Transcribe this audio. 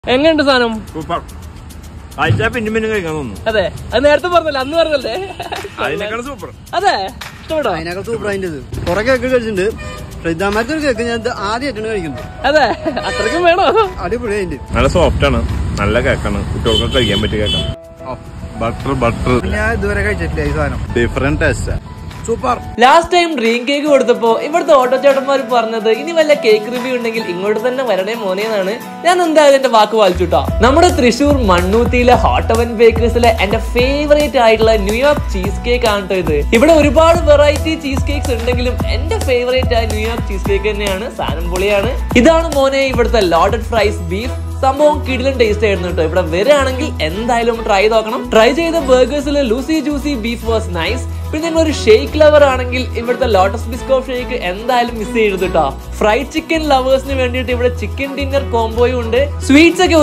എങ്ങനെയുണ്ട് സാധനം സൂപ്പർ കഴിച്ചാൽ പിന്നും പിന്നും കഴിക്കാൻ തോന്നുന്നു അതെ അത് നേരത്തെ പറഞ്ഞല്ലേ അന്ന് പറഞ്ഞല്ലേ അതിനേക്കാളും സൂപ്പർ അതെ ഇഷ്ടപ്പെട്ടോ അതിനൊക്കെ സൂപ്പർ അതിന്റെ കുറെ കേക്ക് കഴിച്ചിട്ടുണ്ട് ഇതാമത്തെ ഒരു കേക്ക് ഞാൻ ഇത് ആദ്യമായിട്ടാണ് കഴിക്കുന്നത് അതെ അത്രയ്ക്കും വേണോ അടിപൊളി അതിന്റെ നല്ല സോഫ്റ്റ് ആണ് നല്ല കേക്കാണ് കുട്ടികൾക്ക് കഴിക്കാൻ പറ്റിയ കേക്കാണ് ബട്ടർ ബട്ടർ ഞാൻ ഇതുവരെ കഴിച്ചിട്ടില്ല ഈ സാധനം different taste super last time dream cake കൊടുത്തപ്പോ ഇവിടുത്തെ ഓട്ടോ ചേട്ടന്മാർ പറഞ്ഞത് ഇനി വല്ല കേക്ക് റിവ്യൂ ഉണ്ടെങ്കിൽ ഇങ്ങോട്ട് തന്നെ വരണേ മോനെന്നാണ് ഞാൻ എന്തായാലും എന്റെ വാക്ക് പാലിച്ചുട്ടോ നമ്മുടെ തൃശൂർ മണ്ണൂത്തിയിലെ ഹോട്ട് അവൻ ബേക്കേഴ്സിലെ എന്റെ ഫേവറേറ്റ് ആയിട്ടുള്ള ന്യൂയോർക്ക് ചീസ് കേക്ക് ആണ് ട്ടോ ഇത് ഇവിടെ ഒരുപാട് വെറൈറ്റി ചീസ് കേക്ക്സ് ഉണ്ടെങ്കിലും എന്റെ ഫേവറേറ്റ് ആയ ന്യൂയോർക്ക് ചീസ് കേക്ക് തന്നെയാണ് സാധനം പൊളിയാണ് ഇതാണ് മോനെ ഇവിടുത്തെ ലോഡഡ് ഫ്രൈസ് ബീഫ് സംഭവം കിടിലൻ ടേസ്റ്റ് ആയിരുന്നു കേട്ടോ ഇവിടെ വരികയാണെങ്കിൽ എന്തായാലും ട്രൈ നോക്കണം ട്രൈ ചെയ്ത ബർഗേഴ്സിൽ Lucy juicy beef was nice പിന്നെ നിങ്ങൾ ഒരു ഷേക്ക് ലവർ ആണെങ്കിൽ ഇവിടുത്തെ ലോട്ടസ് ബിസ്കോ ഷേക്ക് എന്തായാലും മിസ് ചെയ്യരുത് കേട്ടോ ഫ്രൈഡ് ചിക്കൻ ലവേഴ്സിന് വേണ്ടിയിട്ട് ഇവിടെ ചിക്കൻ ഡിന്നർ കോംബോയും ഉണ്ട് സ്വീറ്റ്സ് ഒക്കെ